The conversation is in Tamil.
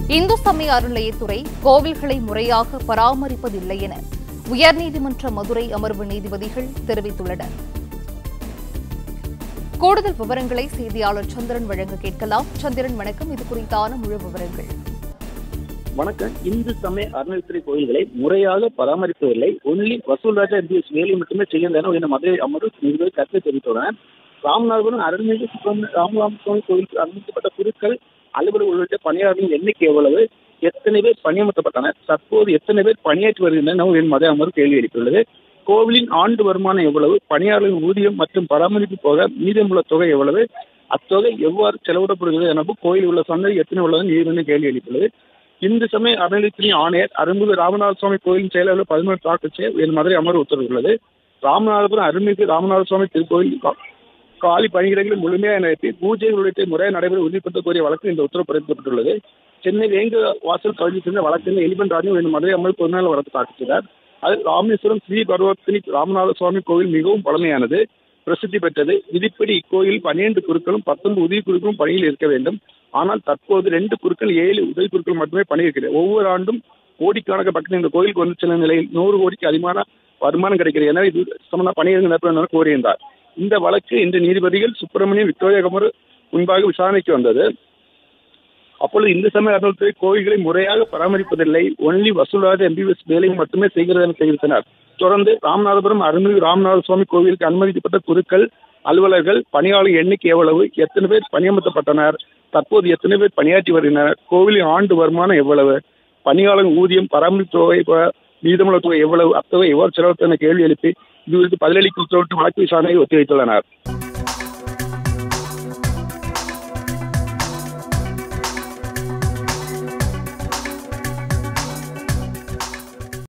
இந்து சமய அறநிலையத்துறை கோவில்களை முறையாக பராமரிப்பதில்லை என உயர்நீதிமன்ற மதுரை அமர்வு நீதிபதிகள் தெரிவித்துள்ளனர் கூடுதல் விவரங்களை செய்தியாளர் சந்திரன் வழங்க கேட்கலாம் சந்திரன் வணக்கம் இது குறித்தான முழு விவரங்கள் வணக்கம் இந்து சமய அறநிலைத்துறை கோயில்களை முறையாக பராமரிப்பதில்லை ஒன்லி வசூல் ராஜா எம்பிஎஸ் வேலை மட்டுமே செய்கின்றன என மதுரை அமர்வு நீதிபதி கருத்தை தெரிவித்துள்ளனர் ராமநாதபுரம் அருள்மிகு சுப்பிரமணிய ராமராம சுவாமி கோயிலுக்கு அனுமதிக்கப்பட்ட குருக்கள் அலுவலர் உள்ளிட்ட பணியாளர்களின் எண்ணிக்கை எவ்வளவு எத்தனை பேர் பணியமர்த்தப்பட்டனர் தற்போது எத்தனை பேர் பணியாற்றி வருகின்றனர் என் மதுரை அமர்வு கேள்வி எழுப்பியுள்ளது கோவிலின் ஆண்டு வருமானம் எவ்வளவு பணியாளர்களின் ஊதியம் மற்றும் பராமரிப்பு போக மீதமுள்ள தொகை எவ்வளவு அத்தொகை எவ்வாறு செலவிடப்படுகிறது எனவும் கோயில் உள்ள சந்ததி எத்தனை உள்ளது நீதிமன்ற கேள்வி எழுப்பியுள்ளது இந்து சமய அறநிலையத்துறை ஆணையர் அருள்மிகு ராமநாத சுவாமி கோயிலின் செயலாளர் பதினொன்று தாக்கல் செய்ய என் மதுரை அமர்வு உத்தரவுள்ளது ராமநாதபுரம் அருள்மிகு ராமநாத சுவாமி திருக்கோயில் கா- காலி பணியிடங்களை முழுமையாக நிறுத்தி பூஜைகள் உள்ளிட்ட முறையாக நடைபெற உறுதிப்படுத்த கோரிய வழக்கு இந்த உத்தரவு பிறப்பிக்கப்பட்டுள்ளது சென்னை வேங்க வாசல் பகுதியில் சேர்ந்த வழக்கில் எலிபன் ராஜு என் மதுரை அமர்வு பொதுநாள் வழக்கு தாக்கல் செய்தார் அதில் ராமேஸ்வரம் ஸ்ரீ பர்வத்தினி ராமநாத சுவாமி கோவில் மிகவும் பழமையானது பிரசித்தி பெற்றது விதிப்படி இக்கோயில் பன்னிரண்டு குருக்களும் பத்தொன்பது உதவி குருக்களும் பணியில் இருக்க வேண்டும் ஆனால் தற்போது ரெண்டு குருக்கள் ஏழு உதவி குருக்கள் மட்டுமே பணியிருக்கிறது ஒவ்வொரு ஆண்டும் கோடிக்கணக்கான பக்தர்கள் இந்த கோயிலுக்கு வந்து செல்லும் நிலையில் நூறு கோடிக்கு அதிகமான வருமானம் கிடைக்கிறது எனவே இது சம்பந்த பணியிடங்கள் நடத்த கோரியிருந்தார் இந்த வழக்கு இன்று நீதிபதிகள் சுப்பிரமணியம் விக்டோரியா கமர் முன்பாக விசாரணைக்கு வந்தது அப்பொழுது இந்து சமய அறநிலையத்துறை கோயில்களை முறையாக பராமரிப்பதில்லை ஒன்லி வசூலாத எம்பிபிஎஸ் வேலையை மட்டுமே செய்கிறது என தெரிவித்தனர் தொடர்ந்து ராமநாதபுரம் அருள்மிகு ராமநாத சுவாமி கோவிலுக்கு அனுமதிக்கப்பட்ட குருக்கள் அலுவலர்கள் பணியாளர் எண்ணிக்கை எவ்வளவு எத்தனை பேர் பணியமர்த்தப்பட்டனர் தற்போது எத்தனை பேர் பணியாற்றி வருகின்றனர் கோவிலின் ஆண்டு வருமானம் எவ்வளவு பணியாளர் ஊதியம் பராமரிப்பு தொகை ப- மீதமுள்ள தொகை எவ்வளவு அத்தொகை எவ்வாறு செலவழித்த என கேள்வி எழுப்பி இது குறித்து பதிலளிக்கும் உத்தரவிட்டு வழக்கு விசாரணையை ஒத்திவைத்துள்ளனர்